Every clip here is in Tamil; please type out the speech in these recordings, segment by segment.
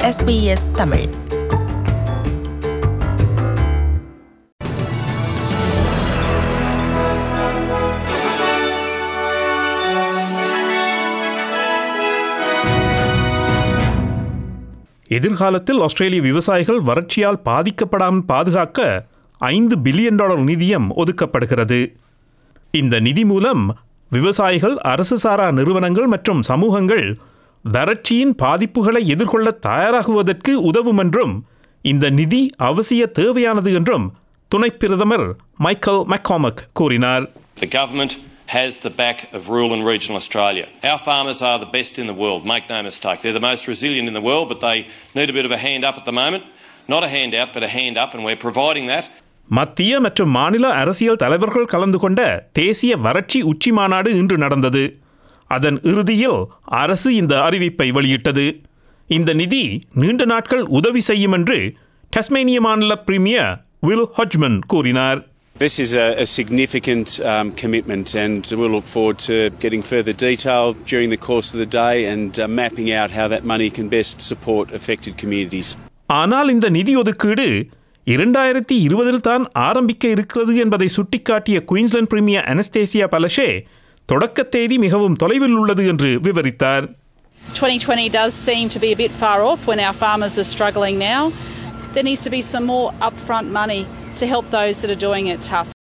SBS தமிழ் எதிர்காலத்தில் ஆஸ்திரேலிய விவசாயிகள் வறட்சியால் பாதிக்கப்படாமல் பாதுகாக்க ஐந்து பில்லியன் டாலர் நிதியம் ஒதுக்கப்படுகிறது இந்த நிதி மூலம் விவசாயிகள் அரசு சாரா நிறுவனங்கள் மற்றும் சமூகங்கள் வறட்சியின் பாதிப்புகளை எதிர்கொள்ள தயாராகுவதற்கு உதவும் என்றும் இந்த நிதி அவசிய தேவையானது என்றும் துணை பிரதமர் மைக்கேல் மெக்காமக் கூறினார் The government has the back of rural and regional Australia. Our farmers are the best in the world, make no mistake. They're the most resilient in the world, but they need a bit of a hand up at the moment. Not a handout, but a hand up, and we're providing that. மத்திய மற்றும் மாநில அரசியல் தலைவர்கள் கலந்து கொண்ட தேசிய வறட்சி உச்சி மாநாடு இன்று நடந்தது அதன் இறுதியில் அரசு இந்த அறிவிப்பை வெளியிட்டது இந்த நிதி நீண்ட நாட்கள் உதவி செய்யும் என்று டஸ்மேனிய மாநில பிரீமியர் வில் ஹட்ஜ்மன் கூறினார் This is a, a significant um, commitment, and we'll look forward to getting further detail during the course of the day and uh, mapping out how that money can best support affected communities. ஆனால் இந்த நிதி ஒதுக்கீடு இரண்டாயிரத்தி இருபதில் தான் ஆரம்பிக்க இருக்கிறது என்பதை சுட்டிக்காட்டிய குயின்ஸ்லாந்து பிரீமியர் அனஸ்டேசியா பலஷே தொடக்க தேதி மிகவும் தொலைவில் உள்ளது என்று விவரித்தார் 2020 does seem to be a bit far off when our farmers are struggling now. There needs to be some more upfront money to help those that are doing it tough.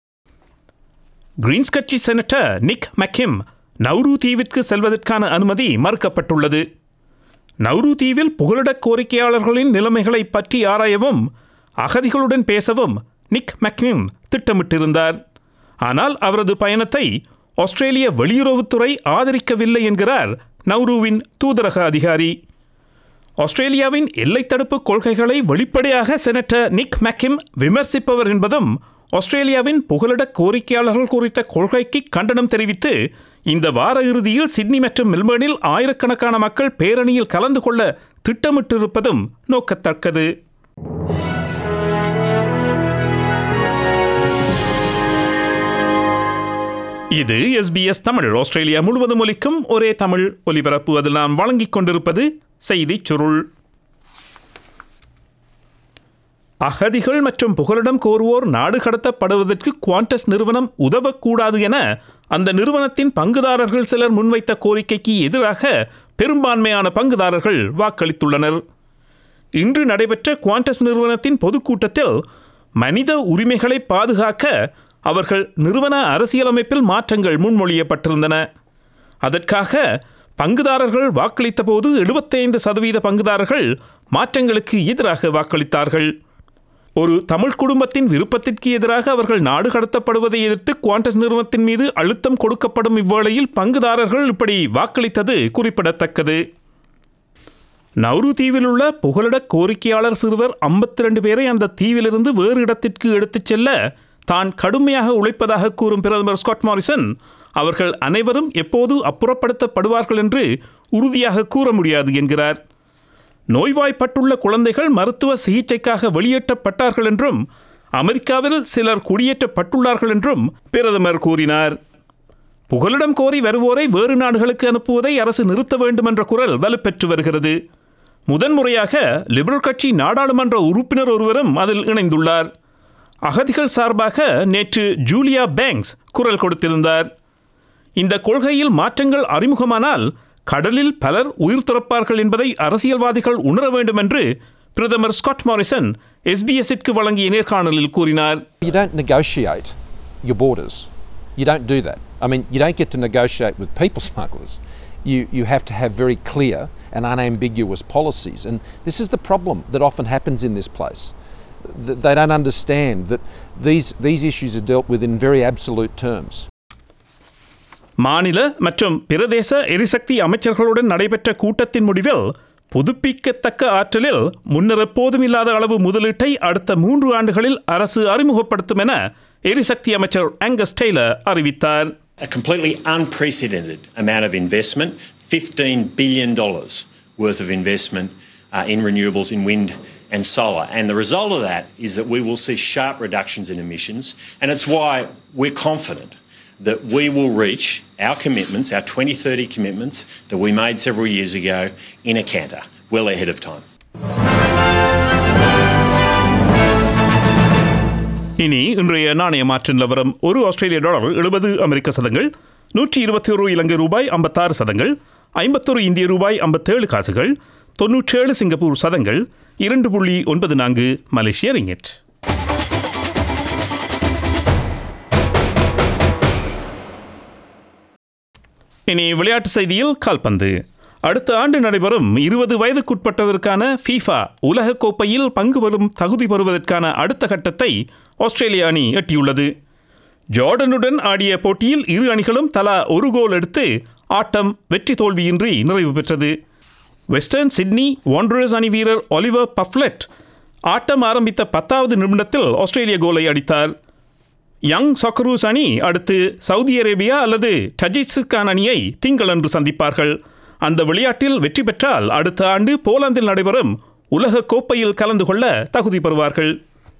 Greens கட்சி செனட்டர் நிக் மெக்கிம் நவ்ரு தீவிற்கு செல்வதற்கான அனுமதி மறுக்கப்பட்டுள்ளது நவ்ரு தீவில் புகலிடக் கோரிக்கையாளர்களின் நிலைமைகளை பற்றி ஆராயவும் அகதிகளுடன் பேசவும் நிக் மெக்கிம் திட்டமிட்டிருந்தார் ஆனால் அவரது பயணத்தை ஆஸ்திரேலிய வெளியுறவுத்துறை ஆதரிக்கவில்லை என்கிறார் நவ்ருவின் தூதரக அதிகாரி ஆஸ்திரேலியாவின் எல்லை தடுப்பு கொள்கைகளை வெளிப்படையாக செனட்டர் நிக் மெக்கிம் விமர்சிப்பவர் என்பதும் ஆஸ்திரேலியாவின் புகலிட கோரிக்கையாளர்கள் குறித்த கொள்கைக்கு கண்டனம் தெரிவித்து இந்த வார இறுதியில் சிட்னி மற்றும் மெல்பர்னில் ஆயிரக்கணக்கான மக்கள் பேரணியில் கலந்து கொள்ள திட்டமிட்டிருப்பதும் நோக்கத்தக்கது இது எஸ்பிஎஸ் தமிழ் ஆஸ்திரேலியா முழுவதும் ஒலிக்கும் ஒரே தமிழ் ஒலிபரப்பு அதில் நாம் வழங்கிக் கொண்டிருப்பது செய்திச் சுருள் அகதிகள் மற்றும் புகலிடம் கோருவோர் நாடு கடத்தப்படுவதற்கு குவாண்டஸ் நிறுவனம் உதவக்கூடாது என அந்த நிறுவனத்தின் பங்குதாரர்கள் சிலர் முன்வைத்த கோரிக்கைக்கு எதிராக பெரும்பான்மையான பங்குதாரர்கள் வாக்களித்துள்ளனர் இன்று நடைபெற்ற குவாண்டஸ் நிறுவனத்தின் பொதுக்கூட்டத்தில் மனித உரிமைகளை பாதுகாக்க அவர்கள் நிறுவன அரசியலமைப்பில் மாற்றங்கள் முன்மொழியப்பட்டிருந்தன அதற்காக பங்குதாரர்கள் வாக்களித்த போது எழுபத்தைந்து சதவீத பங்குதாரர்கள் மாற்றங்களுக்கு எதிராக வாக்களித்தார்கள் ஒரு தமிழ் குடும்பத்தின் விருப்பத்திற்கு எதிராக அவர்கள் நாடு கடத்தப்படுவதை எதிர்த்து குவாண்டஸ் நிறுவனத்தின் மீது அழுத்தம் கொடுக்கப்படும் இவ்வேளையில் பங்குதாரர்கள் இப்படி வாக்களித்தது குறிப்பிடத்தக்கது நவ்ரு தீவில் உள்ள புகலிட கோரிக்கையாளர் சிறுவர் ஐம்பத்தி ரெண்டு பேரை அந்த தீவிலிருந்து வேறு இடத்திற்கு எடுத்துச் செல்ல தான் கடுமையாக உழைப்பதாக கூறும் பிரதமர் ஸ்காட் மாரிசன் அவர்கள் அனைவரும் எப்போது அப்புறப்படுத்தப்படுவார்கள் என்று உறுதியாக கூற முடியாது என்கிறார் நோய்வாய்ப்பட்டுள்ள குழந்தைகள் மருத்துவ சிகிச்சைக்காக வெளியேற்றப்பட்டார்கள் என்றும் அமெரிக்காவில் சிலர் குடியேற்றப்பட்டுள்ளார்கள் என்றும் பிரதமர் கூறினார் புகலிடம் கோரி வருவோரை வேறு நாடுகளுக்கு அனுப்புவதை அரசு நிறுத்த வேண்டும் என்ற குரல் வலுப்பெற்று வருகிறது முதன்முறையாக லிபரல் கட்சி நாடாளுமன்ற உறுப்பினர் ஒருவரும் அதில் இணைந்துள்ளார் அகதிகள் சார்பாக நேற்று ஜூலியா பேங்க்ஸ் குரல் கொடுத்திருந்தார் இந்த கொள்கையில் மாற்றங்கள் அறிமுகமானால் கடலில் பலர் உயிர் துறப்பார்கள் என்பதை அரசியல்வாதிகள் உணர வேண்டும் என்று பிரதமர் ஸ்காட் மாரிசன் எஸ்பிஎஸ்ஸிற்கு வழங்கிய நேர்காணலில் கூறினார் You don't negotiate your borders. You don't do that. I mean, you don't get to negotiate with people smugglers. You, you have to have very clear and unambiguous policies. And this is the problem that often happens in this place. Th- They don't understand that these, these issues are dealt with in very absolute terms. மாநில மற்றும் பிரதேச எரிசக்தி அமைச்சர்களுடன் நடைபெற்ற கூட்டத்தின் முடிவில் புதுப்பிக்கத்தக்க ஆற்றலில் முன்னர் எப்போதும் இல்லாத அளவு முதலீட்டை அடுத்த மூன்று ஆண்டுகளில் அரசு அறிமுகப்படுத்தும் என எரிசக்தி அமைச்சர் ஆங்கஸ் டெய்லர் அறிவித்தார் a completely unprecedented amount of investment $15 billion worth of investment uh, in renewables in wind and solar. And the result of that is that we will see sharp reductions in emissions. And it's why we're confident that we will reach our commitments, our 2030 commitments that we made several years ago in a canter, well ahead of time. இனி இன்றைய நாணய மாற்று நிலவரம் ஒரு ஆஸ்திரேலிய டாலர் எழுபது அமெரிக்க சதங்கள் நூற்றி இருபத்தி ஒரு இலங்கை ரூபாய் ஐம்பத்தாறு சதங்கள் ஐம்பத்தொரு இந்திய ரூபாய் ஐம்பத்தேழு காசுகள் தொன்னூற்றேழு சிங்கப்பூர் சதங்கள் இரண்டு புள்ளி ஒன்பது நான்கு மலேசிய ரிங்கெட் இனி விளையாட்டு செய்தியில் கால்பந்து அடுத்த ஆண்டு நடைபெறும் இருபது வயதுக்குட்பட்டதற்கான ஃபீஃபா உலகக் கோப்பையில் பங்கு பெறும் தகுதி பெறுவதற்கான அடுத்த கட்டத்தை ஆஸ்திரேலிய அணி எட்டியுள்ளது ஜார்டனுடன் ஆடிய போட்டியில் இரு அணிகளும் தலா ஒரு கோல் எடுத்து ஆட்டம் வெற்றி தோல்வியின்றி நிறைவு பெற்றது வெஸ்டர்ன் சிட்னி வாண்டரர்ஸ் அணி வீரர் ஒலிவர் பஃப்லெட் ஆட்டம் ஆரம்பித்த பத்தாவது நிமிடத்தில் ஆஸ்திரேலிய கோலை அடித்தார் யங் சாக்கரூஸ் அணி அடுத்து சவுதி அரேபியா அல்லது டஜிக்ஸ்கான் அணியை திங்களன்று சந்திப்பார்கள் அந்த விளையாட்டில் வெற்றி பெற்றால் அடுத்த ஆண்டு போலாந்தில் நடைபெறும் உலக கோப்பையில் கலந்து கொள்ள தகுதி பெறுவார்கள்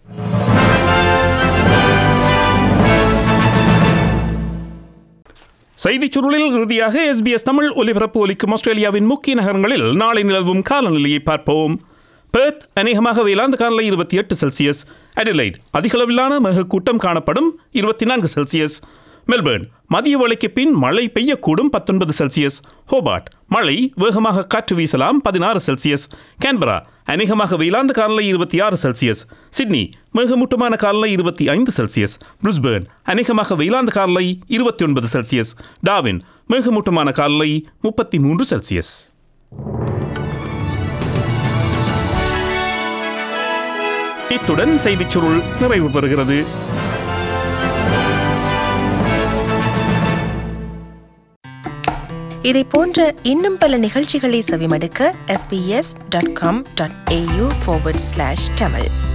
செய்திச் சுருளில் இறுதியாக எஸ்பிஎஸ் தமிழ் ஒலிபரப்பு ஒலிக்கும் ஆஸ்திரேலியாவின் முக்கிய நகரங்களில் நாளை நிலவும் காலநிலையை பார்ப்போம் பெர்த் அநேகமாக வேளாந்த காலநிலை இருபத்தி எட்டு செல்சியஸ் அடிலைட் அதிகளவிலான மேகக்கூட்டம் காணப்படும் இருபத்தி நான்கு செல்சியஸ் மெல்பர்ன் மதிய வேளைக்கு பின் மழை பெய்யக்கூடும் பத்தொன்பது செல்சியஸ் ஹோபார்ட் மழை வேகமாக காற்று வீசலாம் பதினாறு செல்சியஸ் கேன்பரா அநேகமாக வெயிலாந்த காலநிலை இருபத்தி ஆறு செல்சியஸ் சிட்னி மேகமூட்டமான காலநிலை இருபத்தி ஐந்து செல்சியஸ் பிரிஸ்பேர்ன் அநேகமாக வெயிலாந்த காலநிலை இருபத்தி ஒன்பது செல்சியஸ் டாவின் மேகமூட்டமான காலநிலை முப்பத்தி மூன்று செல்சியஸ் இத்துடன் செய்திச் சுருள் நிறைவு பெறுகிறது இதை போன்ற இன்னும் பல நிகழ்ச்சிகளை செவிமடுக்க sbs.com.au forward slash tamil